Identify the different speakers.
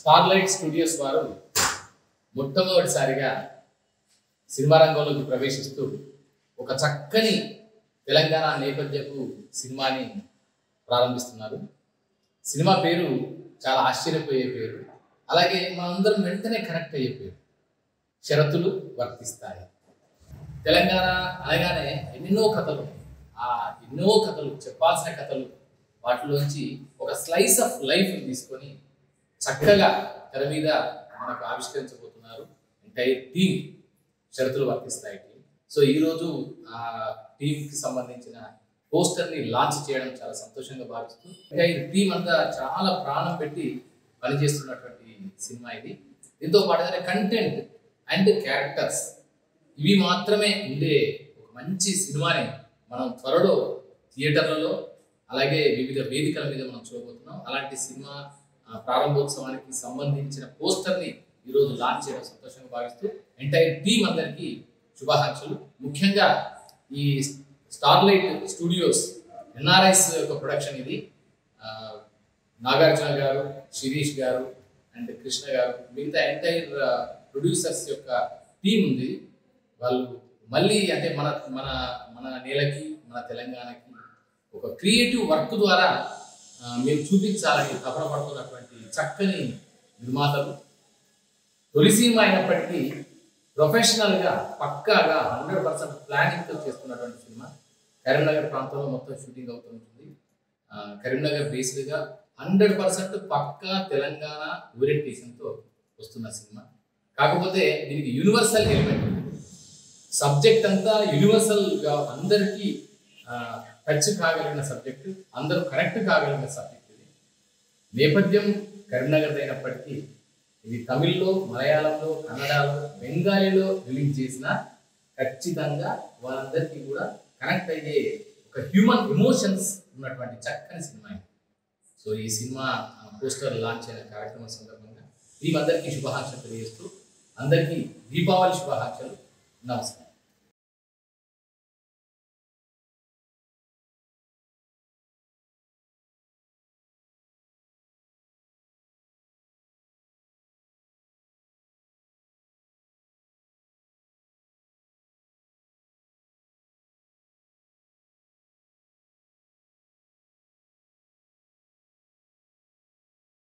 Speaker 1: starlight studios వారు మొట్టమొదటిసారిగా cinema రంగంలోకి ప్రవేశిస్తూ ఒక చక్కని తెలంగాణ నేపథ్యపు సినిమాని ప్రారంభిస్తున్నారు సినిమా పేరు చాలా ఆశ్చర్యపోయే పేరు అలాగే మనందరం వెంటనే కనెక్ట్ అయ్యే పేరు షరతులు వర్తిస్తాయి తెలంగాణ అనగానే ఎన్నెన్నో కథలు ఆ ఎన్నో కథలు చెప్పాల్సిన కథలు వాటిలోంచి ఒక స్లైస్ ఆఫ్ లైఫ్ తీసుకొని చక్కగా తెర మీద మనకు ఆవిష్కరించబోతున్నారు ఎంటైర్ టీమ్ షరతులు వర్తిస్తాయి టీం సో ఈరోజు ఆ టీంకి సంబంధించిన పోస్టర్ని లాంచ్ చేయడం చాలా సంతోషంగా భావిస్తూ ఇంకా ఈ టీం అంతా చాలా ప్రాణం పెట్టి పనిచేస్తున్నటువంటి సినిమా ఇది దీంతో పాటుగానే కంటెంట్ అండ్ క్యారెక్టర్స్ ఇవి మాత్రమే ఉండే ఒక మంచి సినిమాని మనం త్వరలో థియేటర్లలో అలాగే వివిధ వేదికల మీద మనం చూడబోతున్నాం అలాంటి సినిమా ఆ, ప్రారంభోత్సవానికి సంబంధించిన పోస్టర్ని ఈరోజు లాంచ్ చేయడం సంతోషంగా భావిస్తూ ఎంటైర్ టీం అందరికీ శుభాకాంక్షలు ముఖ్యంగా ఈ స్టార్లైట్ స్టూడియోస్ ఎన్ఆర్ఐస్ యొక్క ప్రొడక్షన్ ఇది ఆ, నాగార్జున గారు శిరీష్ గారు అండ్ కృష్ణ గారు మిగతా ఎంటైర్ ప్రొడ్యూసర్స్ యొక్క టీం ఉంది వాళ్ళు మళ్ళీ అంటే మన మన మన నేలకి మన తెలంగాణకి ఒక క్రియేటివ్ వర్క్ ద్వారా ఆ, మేము చూపించాలని తపన పడుతున్నటువంటి చక్కని నిర్మాతలు తొలి సినిమా అయినప్పటికీ ప్రొఫెషనల్గా పక్కాగా హండ్రెడ్ పర్సెంట్ ప్లానింగ్తో చేస్తున్నటువంటి సినిమా కరీంనగర్ ప్రాంతంలో మొత్తం షూటింగ్ అవుతుంటుంది ఆ, కరీంనగర్ బేస్డ్గా హండ్రెడ్ పర్సెంట్ పక్కా తెలంగాణ ఓరియంటేషన్తో వస్తున్న సినిమా కాకపోతే దీనికి యూనివర్సల్ ఎలిమెంట్ ఉంది సబ్జెక్ట్ అంతా యూనివర్సల్గా అందరికీ టచ్ కాగలిగిన సబ్జెక్ట్ అందరూ కనెక్ట్ కాగలిగిన సబ్జెక్ట్ ఇది నేపథ్యం కరీంనగర్ అయినప్పటికీ ఇది తమిళ్లో మలయాళంలో కన్నడలో బెంగాలీలో రిలీజ్ చేసిన ఖచ్చితంగా వాళ్ళందరికీ కూడా కనెక్ట్ అయ్యే ఒక హ్యూమన్ ఎమోషన్స్ ఉన్నటువంటి చక్కని సినిమా ఇది సో ఈ సినిమా పోస్టర్ లాంచ్ అయిన కార్యక్రమం సందర్భంగా టీం అందరికీ శుభాకాంక్షలు తెలియజేస్తూ అందరికీ దీపావళి శుభాకాంక్షలు నమస్కారం